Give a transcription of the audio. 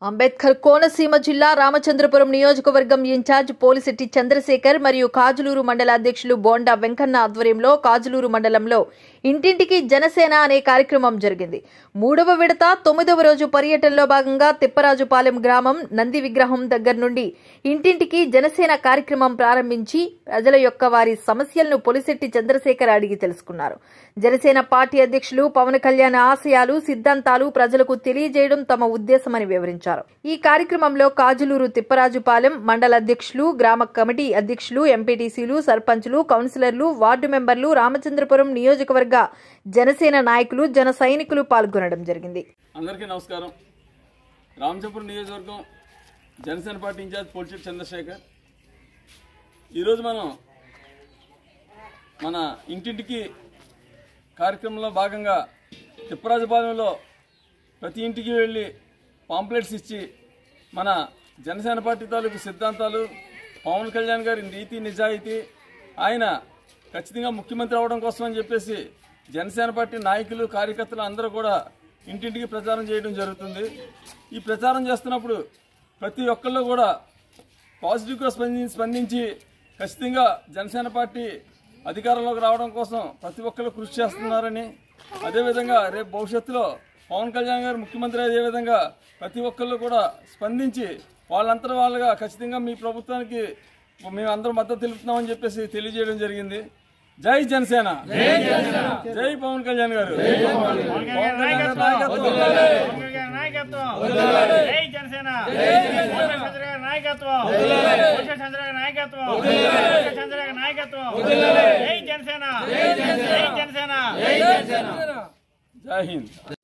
అంబేద్కర్ కోనసీమ జిల్లా రామచంద్రపురం నియోజకవర్గం ఇన్ఛార్జ్ పోలిశెట్టి చంద్రశేఖర్ మరియు కాజులూరు మండల అధ్యక్షులు బోండా వెంకన్న ఆధ్వర్యంలో కాజులూరు మండలంలో ఇంటింటికి జనసేన అనే కార్యక్రమం జరిగింది మూడవ విడత తొమ్మిదవ రోజు పర్యటనలో భాగంగా తిప్పరాజుపాలెం గ్రామం నంది విగ్రహం దగ్గర నుండి ఇంటింటికి జనసేన కార్యక్రమం ప్రారంభించి ప్రజల యొక్క వారి సమస్యలను పొలిశెట్టి చంద్రశేఖర్ అడిగి తెలుసుకున్నారు జనసేన పార్టీ అధ్యక్షులు పవన్ కళ్యాణ్ ఆశయాలు సిద్ధాంతాలు ప్రజలకు తెలియజేయడం తమ ఉద్దేశమని వివరించారు ఈ కార్యక్రమంలో కాజులూరు తిప్పరాజుపాలెం మండల అధ్యక్షులు గ్రామ కమిటీ అధ్యక్షులు ఎంపీటీసీలు సర్పంచులు కౌన్సిలర్లు వార్డు మెంబర్లు రామచంద్రపురం నియోజకవర్గ జనసేన నాయకులు జన సైనికులు పాల్గొనడం జరిగింది అందరికీ నమస్కారం రామచంపురం నియోజకవర్గం జనసేన పార్టీ ఇన్ఛార్జ్ పోల్చెట్టి చంద్రశేఖర్ ఈరోజు మనం మన ఇంటింటికి కార్యక్రమంలో భాగంగా తిప్పరాజపాలెంలో ప్రతి ఇంటికి వెళ్ళి పాంప్లెట్స్ ఇచ్చి మన జనసేన పార్టీ తాలూకు సిద్ధాంతాలు పవన్ కళ్యాణ్ గారి నీతి నిజాయితీ ఆయన ఖచ్చితంగా ముఖ్యమంత్రి అవడం కోసం అని చెప్పేసి జనసేన పార్టీ నాయకులు కార్యకర్తలు అందరూ కూడా ఇంటింటికి ప్రచారం చేయడం జరుగుతుంది ఈ ప్రచారం చేస్తున్నప్పుడు ప్రతి ఒక్కళ్ళు కూడా పాజిటివ్గా స్పందించి స్పందించి ఖచ్చితంగా జనసేన పార్టీ అధికారంలోకి రావడం కోసం ప్రతి ఒక్కరు కృషి చేస్తున్నారని అదేవిధంగా రేపు భవిష్యత్తులో పవన్ కళ్యాణ్ గారు ముఖ్యమంత్రి అయ్యే విధంగా ప్రతి ఒక్కళ్ళు కూడా స్పందించి వాళ్ళంతా వాళ్ళుగా ఖచ్చితంగా మీ ప్రభుత్వానికి మేము అందరం మద్దతు తెలుపుతున్నామని చెప్పేసి తెలియజేయడం జరిగింది జై జనసేన జై పవన్ కళ్యాణ్ గారు పవన్ కళ్యాణ్ గారి నాయకత్వం. నాయకత్వం జై జనసేన చంద్ర గారి నాయకత్వం చంద్ర గారి నాయకత్వం చంద్ర గారి నాయకత్వం జై జనసేన జై జనసేన జై హింద్